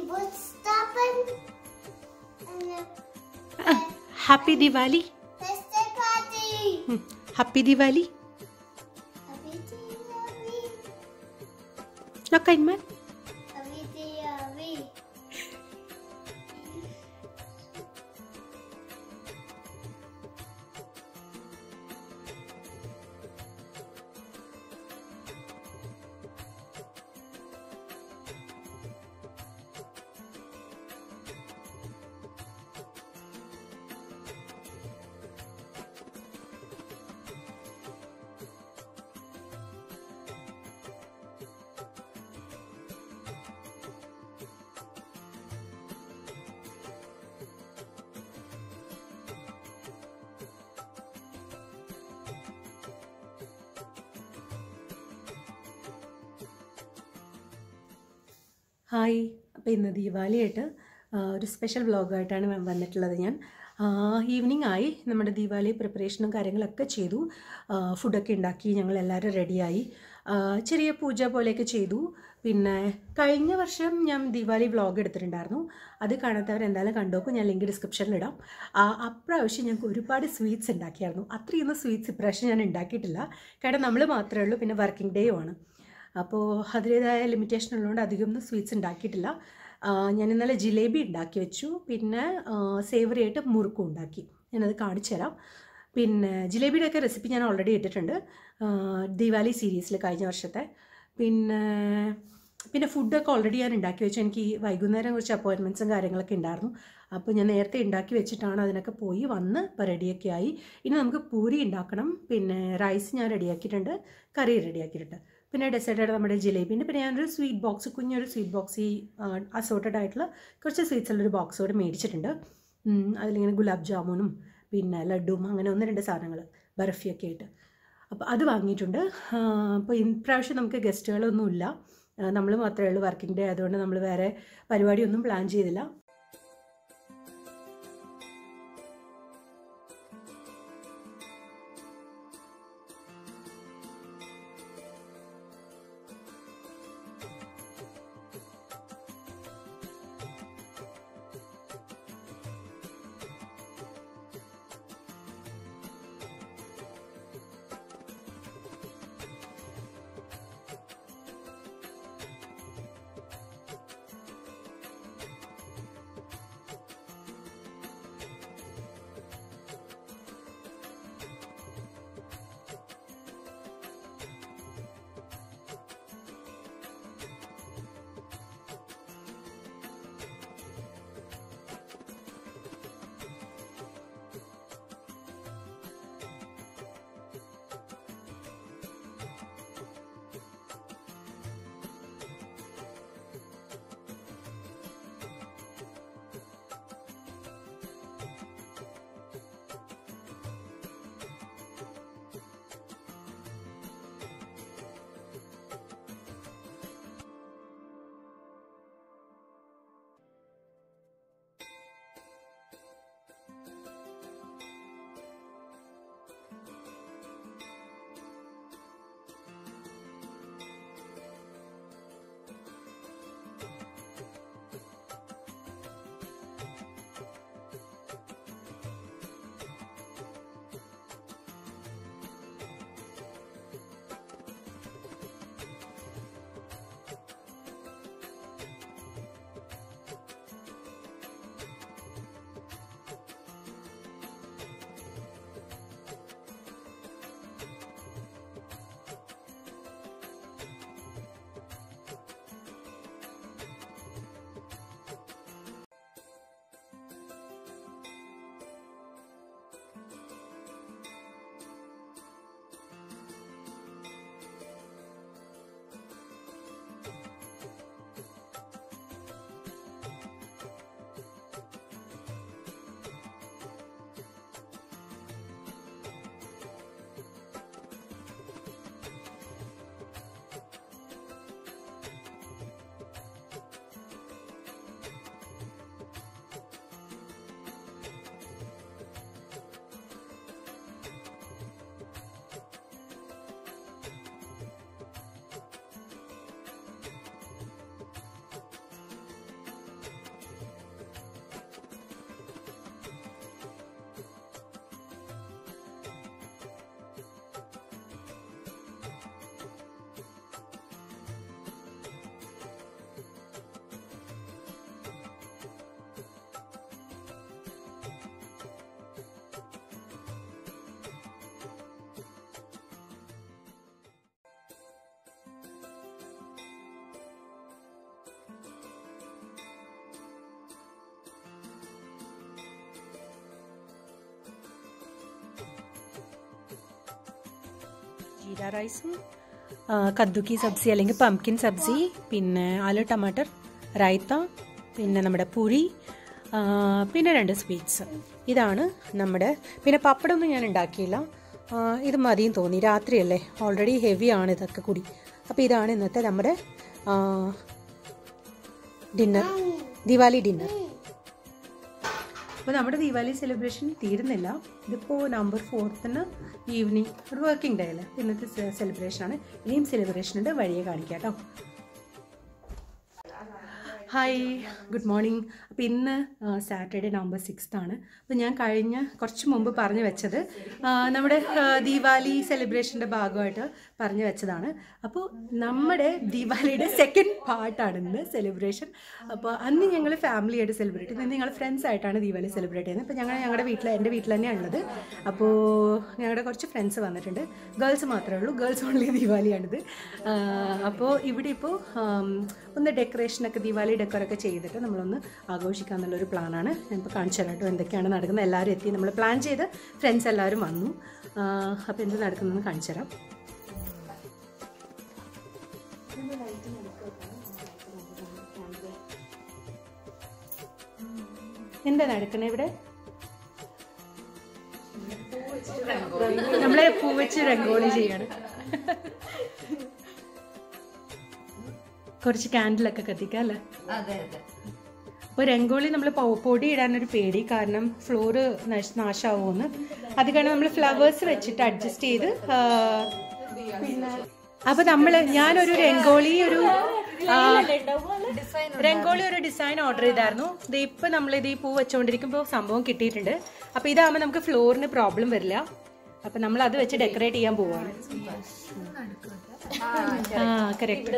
would stop and, and uh, happy Diwali birthday party. Happy Diwali Happy Diwali. നോക്കന്മാർ Happy Diwali. Hi അപ്പോൾ ഇന്ന് ദീപാവലിയായിട്ട് ആ, ഒരു സ്പെഷ്യൽ വ്ളോഗായിട്ടാണ് ഞാൻ വന്നിട്ടുള്ളത് ഞാൻ ഈവനിങ് ആയി നമ്മുടെ ദീപാവലി പ്രിപ്പറേഷനും കാര്യങ്ങളൊക്കെ ചെയ്തു ആ, ഫുഡൊക്കെ ഉണ്ടാക്കി ഞങ്ങൾ എല്ലാവരും റെഡിയായി ആ, ചെറിയ പൂജ പോലെയൊക്കെ ചെയ്തു പിന്നെ കഴിഞ്ഞ വർഷം ഞാൻ ദീപാവലി വ്ളോഗ് എടുത്തിട്ടുണ്ടായിരുന്നു അത് കാണാത്തവർ എന്തായാലും കണ്ടോക്കും ഞാൻ ലിങ്ക് ഡിസ്ക്രിപ്ഷനിലിടാം ആ, അപ്രാവശ്യം ഞങ്ങൾക്ക് ഒരുപാട് സ്വീറ്റ്സ് ഉണ്ടാക്കിയായിരുന്നു അത്രയൊന്നും സ്വീറ്റ്സ് ഇപ്രാവശ്യം ഞാൻ ഉണ്ടാക്കിയിട്ടില്ല കാരണം നമ്മൾ മാത്രമേ ഉള്ളൂ പിന്നെ വർക്കിംഗ് ഡേയും ആണ് അപ്പോൾ അതിൻ്റേതായ ലിമിറ്റേഷൻ ഉള്ളതുകൊണ്ട് അധികമൊന്നും സ്വീറ്റ്സ് ഉണ്ടാക്കിയിട്ടില്ല ആ, ഞാൻ ഇന്നലെ ജിലേബി ഉണ്ടാക്കി വെച്ചു പിന്നെ സേവറി ആയിട്ട് മുറുക്കും ഉണ്ടാക്കി ഞാനത് കാണിച്ചു തരാം പിന്നെ ജിലേബിയുടെ ഒക്കെ റെസിപ്പി ഞാൻ ഓൾറെഡി ഇട്ടിട്ടുണ്ട് ആ, ദിവാലി സീരീസിൽ കഴിഞ്ഞ വർഷത്തെ പിന്നെ പിന്നെ ഫുഡൊക്കെ ഓൾറെഡി ഞാൻ ഉണ്ടാക്കി വെച്ചു എനിക്ക് ഈ വൈകുന്നേരം കുറച്ച് അപ്പോയിൻമെൻറ്റ്സും കാര്യങ്ങളൊക്കെ ഉണ്ടായിരുന്നു അപ്പോൾ ഞാൻ നേരത്തെ ഉണ്ടാക്കി വെച്ചിട്ടാണ് അതിനൊക്കെ പോയി വന്ന് ഇപ്പോൾ റെഡിയൊക്കെ ആയി ഇനി നമുക്ക് പൂരി ഉണ്ടാക്കണം പിന്നെ റൈസ് ഞാൻ റെഡിയാക്കിയിട്ടുണ്ട് കറി റെഡിയാക്കിയിട്ടുണ്ട് പിന്നെ ഡെസേർട്ടായിട്ട് നമ്മുടെ ജിലേബിൻ്റെ പിന്നെ ഞാനൊരു സ്വീറ്റ് ബോക്സ് കുഞ്ഞൊരു സ്വീറ്റ് ബോക്സ് ഈ അസോർട്ടഡ് ആയിട്ടുള്ള കുറച്ച് സ്വീറ്റ്സ് ഉള്ളൊരു ബോക്സ് കൂടെ മേടിച്ചിട്ടുണ്ട് ഉം, അതിലിങ്ങനെ ഗുലാബ് ജാമുനും പിന്നെ ലഡുവും അങ്ങനെ ഒന്ന് രണ്ട് സാധനങ്ങൾ ബർഫിയൊക്കെ ആയിട്ട് അപ്പോൾ അത് വാങ്ങിയിട്ടുണ്ട് അപ്പോൾ ഇപ്രാവശ്യം നമുക്ക് ഗസ്റ്റുകളൊന്നുമില്ല നമ്മൾ മാത്രമേ ഉള്ളൂ വർക്കിംഗ് ഡേ ആയതുകൊണ്ട് നമ്മൾ വേറെ പരിപാടിയൊന്നും പ്ലാൻ ചെയ്തില്ല ജീര റൈസും ആ, കദ്ദുക്കി സബ്സി അല്ലെങ്കിൽ പംകിൻ സബ്സി പിന്നെ ആലു ടമാറ്റർ റൈത്ത പിന്നെ നമ്മുടെ പുരി ആ, പിന്നെ രണ്ട് സ്വീറ്റ്സ് ഇതാണ് നമ്മുടെ പിന്നെ പപ്പടമൊന്നും ഞാൻ ഉണ്ടാക്കിയില്ല ആ, ഇത് മതിയും തോന്നി രാത്രിയല്ലേ ഓൾറെഡി ഹെവിയാണ് ഇതൊക്കെ കൂടി അപ്പോൾ ഇതാണ് ഇന്നത്തെ നമ്മുടെ ഡിന്നർ ദിവാലി ഡിന്നർ അപ്പോൾ നമ്മുടെ ദീപാവലി സെലിബ്രേഷൻ തീരുന്നില്ല ഇതിപ്പോൾ നവംബർ ഫോർത്തിന് ഈവനിങ് ഒരു വർക്കിംഗ് ഡേ അല്ലേ ഇന്നത്തെ സെലിബ്രേഷൻ ആണ് ഇനിയും സെലിബ്രേഷൻ ഉണ്ട് വഴിയെ കാണിക്കാം കേട്ടോ ഹായ് ഗുഡ് മോർണിംഗ് അപ്പോൾ ഇന്ന് സാറ്റർഡേ നവംബർ സിക്സ്ത് ആണ് അപ്പോൾ ഞാൻ കഴിഞ്ഞ കുറച്ച് മുമ്പ് പറഞ്ഞു വെച്ചത് ആ, നമ്മുടെ ആ, ദീപാവലി സെലിബ്രേഷൻ്റെ ഭാഗമായിട്ട് പറഞ്ഞു വെച്ചതാണ് അപ്പോൾ നമ്മുടെ ദീപാവലിയുടെ സെക്കൻഡ് പാർട്ടാണ് ഇന്ന് സെലിബ്രേഷൻ അപ്പോൾ അന്ന് ഞങ്ങൾ ഫാമിലിയായിട്ട് സെലിബ്രേറ്റ് ചെയ്യുന്നത് ഇന്ന് ഞങ്ങൾ ഫ്രണ്ട്സ് ആയിട്ടാണ് ദീപാവലി സെലിബ്രേറ്റ് ചെയ്യുന്നത് അപ്പോൾ ഞങ്ങൾ ഞങ്ങളുടെ വീട്ടിൽ എൻ്റെ വീട്ടിൽ തന്നെയാണ് ഉള്ളത് അപ്പോൾ ഞങ്ങളുടെ കുറച്ച് ഫ്രണ്ട്സ് വന്നിട്ടുണ്ട് ഗേൾസ് മാത്രമേ ഉള്ളൂ ഗേൾസ് ഓൺലി ദീപാവലിയാണിത് ആ, അപ്പോൾ ഇവിടെ ഇപ്പോൾ ആം, ഒന്ന് ഡെക്കറേഷനൊക്കെ ദീപാവലി ഡെക്കറൊക്കെ ചെയ്തിട്ട് നമ്മളൊന്ന് ആഘോഷിക്കുക എന്നുള്ളൊരു പ്ലാനാണ് ഞാനിപ്പോൾ കാണിച്ചു തരാം കേട്ടോ എന്തൊക്കെയാണ് നടക്കുന്നത് എല്ലാവരും എത്തി നമ്മൾ പ്ലാൻ ചെയ്ത് ഫ്രണ്ട്സ് എല്ലാവരും വന്നു അപ്പോൾ എന്ത് നടക്കുന്നതെന്ന് കാണിച്ചു തരാം എന്താ നടക്കണേ ഇവിടെ നമ്മളെ പൂ വെച്ച് രംഗോളി ചെയ്യാണ് കുറച്ച് ക്യാൻഡിലൊക്കെ കത്തിക്കാം അല്ലേ അതെ അതെ അപ്പോൾ രംഗോളി നമ്മൾ പൊടി ഇടാനൊരു പേടി കാരണം ഫ്ലോറ് നാശമാവുമെന്ന് അത് കാരണം നമ്മൾ ഫ്ലവേഴ്സ് വെച്ചിട്ട് അഡ്ജസ്റ്റ് ചെയ്ത് ആ, പിന്നെ അപ്പോൾ നമ്മൾ ഞാനൊരു രംഗോളി ഒരു ആ, രംഗോളി ഒരു ഡിസൈൻ ഓർഡർ ചെയ്തായിരുന്നു ഇത് ഇപ്പം നമ്മൾ ഇത് ഈ പൂ വെച്ചുകൊണ്ടിരിക്കുമ്പോൾ സംഭവം കിട്ടിയിട്ടുണ്ട് അപ്പോൾ ഇതാകുമ്പോൾ നമുക്ക് ഫ്ലോറിന് പ്രോബ്ലം വരില്ല അപ്പം നമ്മൾ അത് വെച്ച് ഡെക്കറേറ്റ് ചെയ്യാൻ പോവാണ് ആ കറക്റ്റ്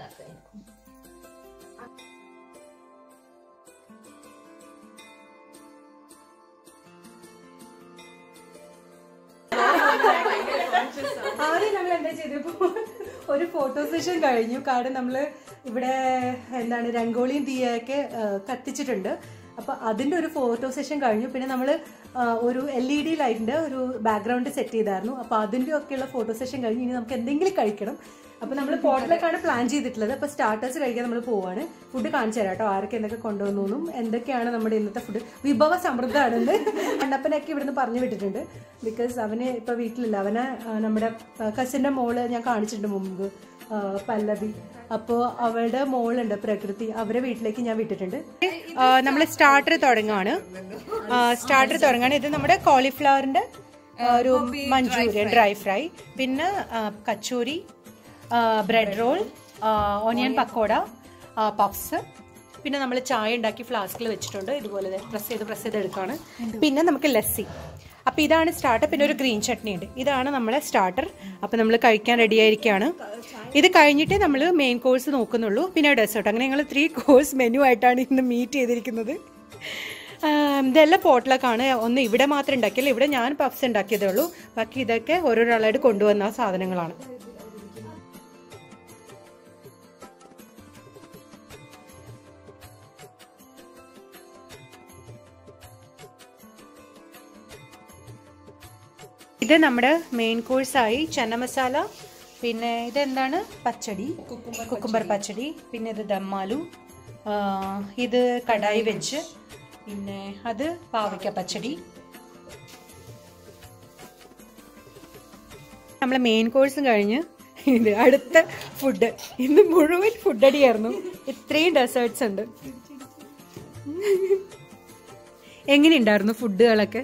ആദ്യം നമ്മൾ എന്താ ചെയ്തപ്പോ ഒരു ഫോട്ടോ സെഷൻ കഴിഞ്ഞു കാരണം നമ്മൾ ഇവിടെ എന്താണ് രംഗോളിയും തീയൊക്കെ ആ, കത്തിച്ചിട്ടുണ്ട് അപ്പൊ അതിന്റെ ഒരു ഫോട്ടോ സെഷൻ കഴിഞ്ഞു പിന്നെ നമ്മൾ ഒരു എൽ ഇ ഡി ലൈറ്റിന്റെ ഒരു ബാക്ക്ഗ്രൗണ്ട് സെറ്റ് ചെയ്തായിരുന്നു അപ്പൊ അതിന്റെ ഒക്കെയുള്ള ഫോട്ടോ സെഷൻ കഴിഞ്ഞ് ഇനി നമുക്ക് എന്തെങ്കിലും കഴിക്കണം അപ്പൊ നമ്മൾ പോട്ടിലേക്കാണ് പ്ലാൻ ചെയ്തിട്ടുള്ളത് അപ്പൊ സ്റ്റാർട്ടേഴ്സ് കഴിക്കാൻ നമ്മൾ പോവാണ് ഫുഡ് കാണിച്ചു തരാം കേട്ടോ ആരൊക്കെ എന്തൊക്കെ കൊണ്ടുവന്നു എന്തൊക്കെയാണ് നമ്മുടെ ഇന്നത്തെ ഫുഡ് വിഭവ സമൃദ്ധമാണെന്ന് കണ്ണപ്പനൊക്കെ ഇവിടുന്ന് പറഞ്ഞു വിട്ടിട്ടുണ്ട് ബിക്കോസ് അവന് ഇപ്പൊ വീട്ടിലില്ല അവനെ ആ, നമ്മുടെ കസിന്റെ മോള് ഞാൻ കാണിച്ചിട്ടുണ്ട് മുമ്പ് ആ, പല്ലവി അപ്പോൾ അവളുടെ മോളുണ്ട് പ്രകൃതി അവരെ വീട്ടിലേക്ക് ഞാൻ വിട്ടിട്ടുണ്ട് നമ്മൾ സ്റ്റാർട്ടർ തുടങ്ങാണ് സ്റ്റാർട്ടർ തുടങ്ങാണ് ഇത് നമ്മുടെ കോളിഫ്ലവറിന്റെ ഒരു മഞ്ചൂരിയൻ ഡ്രൈ ഫ്രൈ പിന്നെ ആ, kachori bread roll onion pakoda puffs പിന്നെ നമ്മൾ ചായ ഉണ്ടാക്കി ഫ്ലാസ്കിൽ വെച്ചിട്ടുണ്ട് ഇതുപോലെ പ്രസ് ചെയ്ത് പ്രസ് ചെയ്ത് എടുക്കുകയാണ് പിന്നെ നമുക്ക് ലസ്സി അപ്പോൾ ഇതാണ് സ്റ്റാർട്ടർ പിന്നെ ഒരു ഗ്രീൻ ചട്നി ഉണ്ട് ഇതാണ് നമ്മളെ സ്റ്റാർട്ടർ അപ്പോൾ നമ്മൾ കഴിക്കാൻ റെഡി ആയിരിക്കുകയാണ് ഇത് കഴിഞ്ഞിട്ടേ നമ്മൾ മെയിൻ കോഴ്സ് നോക്കുന്നുള്ളൂ പിന്നെ ഡെസേർട്ട് അങ്ങനെ ഞങ്ങൾ ത്രീ കോഴ്സ് മെനു ആയിട്ടാണ് ഇന്ന് മീറ്റ് ചെയ്തിരിക്കുന്നത് ആം, ഇതെല്ലാം പോട്ടിലൊക്കെയാണ് ഒന്ന് ഇവിടെ മാത്രം ഉണ്ടാക്കിയല്ല ഇവിടെ ഞാൻ പഫ്സ് ഉണ്ടാക്കിയതേ ഉള്ളൂ ബാക്കി ഇതൊക്കെ ഓരോരാളായിട്ട് കൊണ്ടുവന്ന സാധനങ്ങളാണ് ഇത് നമ്മുടെ മെയിൻ കോഴ്സായി ചന്ന മസാല പിന്നെ ഇതെന്താണ് പച്ചടി കുക്കുംബർ പച്ചടി പിന്നെ ഇത് ദമ്മാലു ആ, ഇത് കടായി വെച്ച് പിന്നെ അത് പാവയ്ക്ക പച്ചടി നമ്മളെ മെയിൻ കോഴ്സും കഴിഞ്ഞ് ഇത് അടുത്ത ഫുഡ് ഇന്ന് മുഴുവൻ ഫുഡ് അടിയായിരുന്നു ഇത്രയും ഡെസേർട്സ് ഉണ്ട് എങ്ങനെയുണ്ടായിരുന്നു ഫുഡുകളൊക്കെ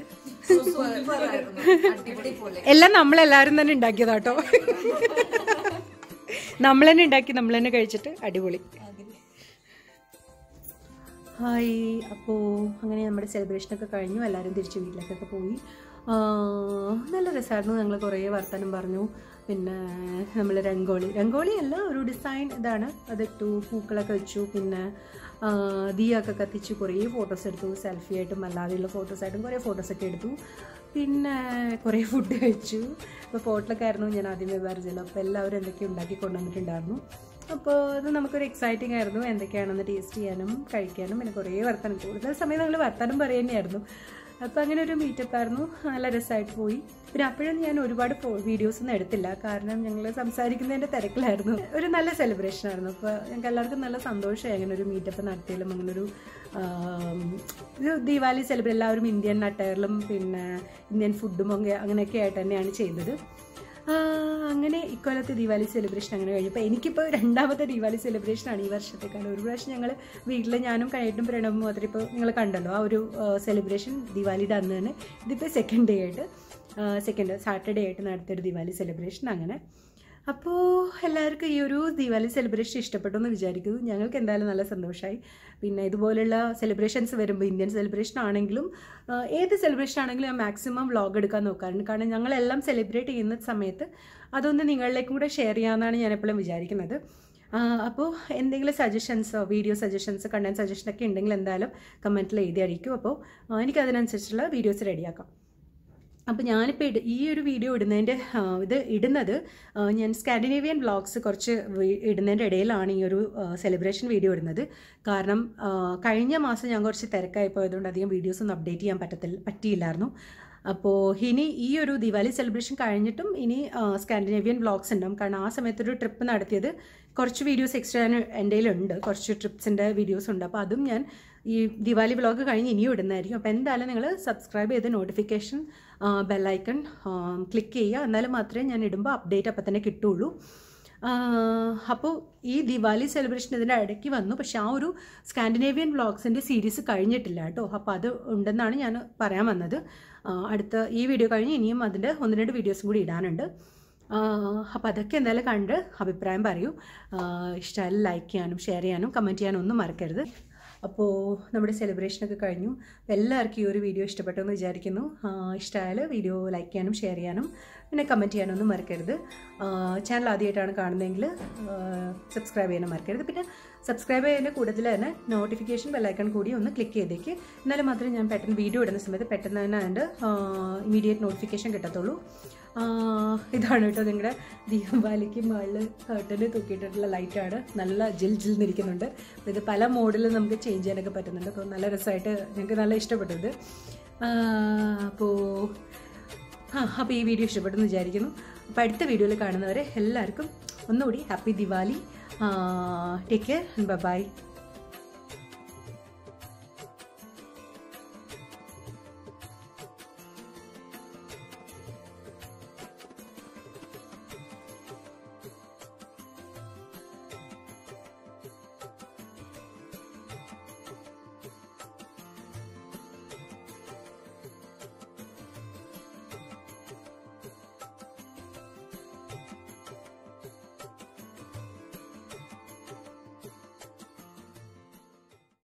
എല്ലാം നമ്മളെല്ലാരും തന്നെ ഉണ്ടാക്കിയതാട്ടോ നമ്മൾ തന്നെ ഉണ്ടാക്കി നമ്മൾ തന്നെ കഴിച്ചിട്ട് അടിപൊളി ഹായ് അപ്പോൾ അങ്ങനെ നമ്മുടെ സെലിബ്രേഷനൊക്കെ കഴിഞ്ഞു എല്ലാവരും തിരിച്ച് വീട്ടിലേക്കൊക്കെ പോയി ആ, നല്ല രസമായിരുന്നു ഞങ്ങൾ കുറേ വർത്തമാനം പറഞ്ഞു പിന്നെ നമ്മൾ രംഗോളി രംഗോളി അല്ല ഒരു ഡിസൈൻ ഇതാണ് അതിട്ടു പൂക്കളൊക്കെ വെച്ചു പിന്നെ ആ, ദിയൊക്കെ കത്തിച്ചു കുറേ ഫോട്ടോസ് എടുത്തു സെൽഫി ആയിട്ടും അല്ലാതെയുള്ള ഫോട്ടോസായിട്ടും കുറേ ഫോട്ടോസൊക്കെ എടുത്തു പിന്നെ കുറേ ഫുഡ് കഴിച്ചു അപ്പോൾ പോട്ടിലൊക്കെ ആയിരുന്നു ഞാൻ ആദ്യമേ പറഞ്ഞല്ലോ അപ്പോൾ എല്ലാവരും എന്തൊക്കെ ഉണ്ടാക്കി കൊണ്ടുവന്നിട്ടുണ്ടായിരുന്നു അപ്പോൾ അത് നമുക്കൊരു എക്സൈറ്റിംഗ് ആയിരുന്നു എന്തൊക്കെയാണെന്ന് ടേസ്റ്റ് ചെയ്യാനും കഴിക്കാനും പിന്നെ കുറേ വർത്തമാനം കൂടുതൽ സമയം ഞങ്ങൾ വർത്തമാനം പറയുക തന്നെയായിരുന്നു അപ്പോൾ അങ്ങനെ ഒരു മീറ്റപ്പ് ആയിരുന്നു നല്ല രസമായിട്ട് പോയി പിന്നെ അപ്പോഴും ഞാൻ ഒരുപാട് വീഡിയോസ് ഒന്നും എടുത്തില്ല കാരണം ഞങ്ങൾ സംസാരിക്കുന്നതിൻ്റെ തിരക്കിലായിരുന്നു ഒരു നല്ല സെലിബ്രേഷൻ ആയിരുന്നു അപ്പോൾ ഞങ്ങൾക്ക് എല്ലാവർക്കും നല്ല സന്തോഷമായി അങ്ങനെ ഒരു മീറ്റപ്പ് നടത്തിയാലും അങ്ങനെ ഒരു ആം, ഒരു ദീപാവലി സെലിബ്രേറ്റ് എല്ലാവരും ഇന്ത്യൻ അട്ടയറിലും പിന്നെ ഇന്ത്യൻ ഫുഡും ഒക്കെ അങ്ങനെയൊക്കെ ആയിട്ട് തന്നെയാണ് ചെയ്തത് ആ, അങ്ങനെ ഇക്കൊല്ലത്തെ ദീപാവലി സെലിബ്രേഷൻ അങ്ങനെ കഴിഞ്ഞപ്പോൾ എനിക്കിപ്പോൾ രണ്ടാമത്തെ ദീപാവലി സെലിബ്രേഷനാണ് ഈ വർഷത്തെക്കാലം ഒരു പ്രാവശ്യം ഞങ്ങൾ വീട്ടിൽ ഞാനും കഴിയിട്ടും പ്രണവും മാത്രം ഇപ്പോൾ നിങ്ങൾ കണ്ടല്ലോ ആ ഒരു സെലിബ്രേഷൻ ദീപാവലിയുടെ അന്ന് തന്നെ ഇതിപ്പോൾ സെക്കൻഡ് ഡേ ആയിട്ട് സെക്കൻഡ് സാറ്റർഡേ ആയിട്ട് നടത്തിയൊരു ദീപാവലി സെലിബ്രേഷൻ അങ്ങനെ അപ്പോൾ എല്ലാവർക്കും ഈ ഒരു ദീപാവലി സെലിബ്രേഷൻ ഇഷ്ടപ്പെട്ടു എന്ന് വിചാരിക്കുന്നു ഞങ്ങൾക്ക് എന്തായാലും നല്ല സന്തോഷമായി പിന്നെ ഇതുപോലുള്ള സെലിബ്രേഷൻസ് വരുമ്പോൾ ഇന്ത്യൻ സെലിബ്രേഷൻ ആണെങ്കിലും ആ, ഏത് സെലിബ്രേഷൻ ആണെങ്കിലും ഞാൻ മാക്സിമം വ്ളോഗ് എടുക്കാൻ നോക്കാറുണ്ട് കാരണം ഞങ്ങളെല്ലാം സെലിബ്രേറ്റ് ചെയ്യുന്ന സമയത്ത് അതൊന്ന് നിങ്ങളിലേക്കും കൂടെ ഷെയർ ചെയ്യാമെന്നാണ് ഞാൻ എപ്പോഴും വിചാരിക്കുന്നത് ആ, അപ്പോൾ എന്തെങ്കിലും സജഷൻസോ വീഡിയോ സജഷൻസ് കണ്ടന്റ് സജഷനൊക്കെ ഉണ്ടെങ്കിൽ എന്തായാലും കമൻറ്റിൽ എഴുതി അറിയിക്കും അപ്പോൾ ആ, എനിക്കതിനനുസരിച്ചുള്ള വീഡിയോസ് റെഡിയാക്കാം അപ്പോൾ ഞാനിപ്പോൾ ഇട ഈ ഒരു വീഡിയോ ഇടുന്നതിൻ്റെ ആ, ഇത് ഇടുന്നത് ആ, ഞാൻ സ്കാൻഡിനേവിയൻ വ്ളോഗ്സ് കുറച്ച് വി- ഇടുന്നതിൻ്റെ ഇടയിലാണ് ഈ ഒരു സെലിബ്രേഷൻ വീഡിയോ ഇടുന്നത് കാരണം ആ, കഴിഞ്ഞ മാസം ഞാൻ കുറച്ച് തിരക്കായി പോയതുകൊണ്ട് അധികം വീഡിയോസ് ഒന്നും അപ്ഡേറ്റ് ചെയ്യാൻ പറ്റത്തില്ല പറ്റിയില്ലായിരുന്നു അപ്പോൾ ഇനി ഈ ഒരു ദിവാലി സെലിബ്രേഷൻ കഴിഞ്ഞിട്ടും ഇനി ആ, സ്കാൻഡിനേവിയൻ വ്ളോഗ്സ് ഉണ്ടാവും കാരണം ആ സമയത്തൊരു ട്രിപ്പ് നടത്തിയത് കുറച്ച് വീഡിയോസ് എക്സ്ട്രാ എൻ്റെ കയ്യിലുണ്ട് കുറച്ച് ട്രിപ്സിൻ്റെ വീഡിയോസ് ഉണ്ട് അപ്പോൾ അതും ഞാൻ ഈ ദിവാലി വ്ളോഗ് കഴിഞ്ഞ് ഇനിയും ഇടുന്നതായിരിക്കും അപ്പോൾ എന്തായാലും നിങ്ങൾ സബ്സ്ക്രൈബ് ചെയ്ത് നോട്ടിഫിക്കേഷൻ ബെല്ലൈക്കൺ ക്ലിക്ക് ചെയ്യുക എന്നാലും മാത്രമേ ഞാൻ ഇടുമ്പോൾ അപ്ഡേറ്റ് അപ്പം തന്നെ കിട്ടുള്ളൂ അപ്പോൾ ഈ ദിവാലി സെലിബ്രേഷൻ ഇതിൻ്റെ ഇടയ്ക്ക് വന്നു പക്ഷെ ആ ഒരു സ്കാൻഡിനേവിയൻ വ്ളോഗ്സിൻ്റെ സീരീസ് കഴിഞ്ഞിട്ടില്ല കേട്ടോ അപ്പോൾ അത് ഉണ്ടെന്നാണ് ഞാൻ പറയാൻ വന്നത് ആ, അടുത്ത ഈ വീഡിയോ കഴിഞ്ഞ് ഇനിയും അതിൻ്റെ ഒന്ന് രണ്ട് വീഡിയോസും കൂടി ഇടാനുണ്ട് അപ്പോൾ അതൊക്കെ എന്തായാലും കണ്ട് അഭിപ്രായം പറയൂ ഇഷ്ടമായാലും ലൈക്ക് ചെയ്യാനും ഷെയർ ചെയ്യാനും കമൻറ്റ് ചെയ്യാനും ഒന്നും മറക്കരുത് അപ്പോൾ നമ്മുടെ സെലിബ്രേഷനൊക്കെ കഴിഞ്ഞു അപ്പോൾ എല്ലാവർക്കും ഈ ഒരു വീഡിയോ ഇഷ്ടപ്പെട്ടു എന്ന് വിചാരിക്കുന്നു ഇഷ്ടമായാൽ വീഡിയോ ലൈക്ക് ചെയ്യാനും ഷെയർ ചെയ്യാനും പിന്നെ കമൻറ്റ് ചെയ്യാനൊന്നും മറക്കരുത് ചാനൽ ആദ്യമായിട്ടാണ് കാണുന്നതെങ്കിൽ സബ്സ്ക്രൈബ് ചെയ്യാനും മറക്കരുത് പിന്നെ സബ്സ്ക്രൈബ് ചെയ്യുന്നതിൻ്റെ കൂടുതൽ തന്നെ നോട്ടിഫിക്കേഷൻ ബെല്ലൈക്കൺ കൂടി ഒന്ന് ക്ലിക്ക് ചെയ്തേക്ക് എന്നാലും മാത്രമേ ഞാൻ പെട്ടെന്ന് വീഡിയോ ഇടുന്ന സമയത്ത് പെട്ടെന്ന് തന്നെ അതിൻ്റെ ഇമീഡിയറ്റ് നോട്ടിഫിക്കേഷൻ കിട്ടത്തുള്ളൂ ആ, ഇതാണ് കേട്ടോ നിങ്ങളുടെ ദീപാവലിക്ക് മുകളിൽ കർട്ടന് തൂക്കിയിട്ടുള്ള ലൈറ്റാണ് നല്ല ജിൽ ജിൽ നിരിക്കുന്നുണ്ട് അപ്പോൾ ഇത് പല മോഡിലും നമുക്ക് ചേഞ്ച് ചെയ്യാനൊക്കെ പറ്റുന്നുണ്ട് അപ്പോൾ നല്ല രസമായിട്ട് ഞങ്ങൾക്ക് നല്ല ഇഷ്ടപ്പെട്ടത് അപ്പോൾ ആ അപ്പോൾ ഈ വീഡിയോ ഇഷ്ടപ്പെട്ടെന്ന് വിചാരിക്കുന്നു അപ്പോൾ അടുത്ത വീഡിയോയിൽ കാണുന്നവരെ എല്ലാവർക്കും ഒന്നുകൂടി happy Diwali take care by